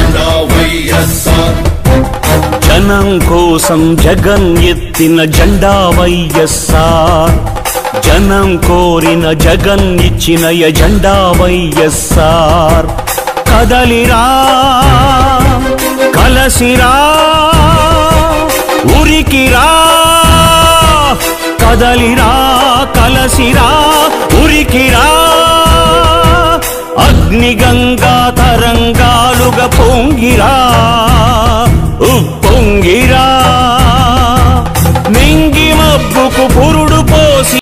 జెండా వైఎస్ఆర్ జనం కోసం జగన్ ఎత్తిన జెండా వైఎస్ఆర్ జనం కోరిన జగన్ ఇచ్చిన ఎజెండా వైఎస్ఆర్ కదలిరా కలసిరా ఉరికిరా కదలిరా కలసిరా ఉరికిరా అగ్నిగంగా తరంగాలుగా పొంగిరా ఉప్పొంగిరా మింగి మబ్బుకు పురుడు పోసి